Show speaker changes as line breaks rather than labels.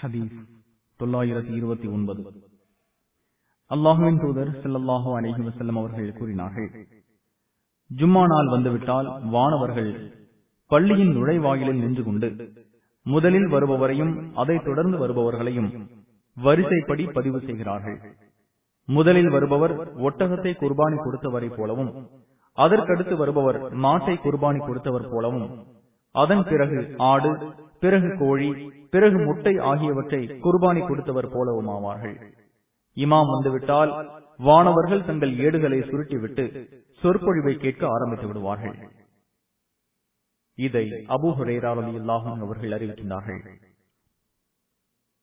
ஹதீஸ் தொள்ளாயிரத்தி இருபத்தி ஒன்பது அல்லாஹுவின் தூதர் ஸல்லல்லாஹு அலைஹி வஸல்லம் அவர்கள் கூறினார்கள் ஜும்மா நாள் வந்துவிட்டால் வானவர்கள் பள்ளியின் நுழைவாயிலில் நின்று கொண்டு முதலில் வருபவரையும் அதைத் தொடர்ந்து வருபவர்களையும் வரிசைப்படி பதிவு செய்கிறார்கள் முதலில் வருபவர் ஒட்டகத்தை குர்பானி கொடுத்தவரை போலவும் அதற்கடுத்து வருபவர் மாட்டை குர்பானி கொடுத்தவர் போலவும் அதன் பிறகு ஆடு பிறகு கோழி பிறகு முட்டை ஆகியவற்றை குர்பானி கொடுத்தவர் போலவும் ஆவார்கள் இமாம் வந்துவிட்டால் வானவர்கள் தங்கள் ஏடுகளை சுருட்டிவிட்டு சொற்பொழிவை கேட்க ஆரம்பித்து விடுவார்கள் இதை அபு ஹுரேரா ரலியல்லாஹு அன்ஹு அவர்கள் அறிவிக்கின்றார்கள்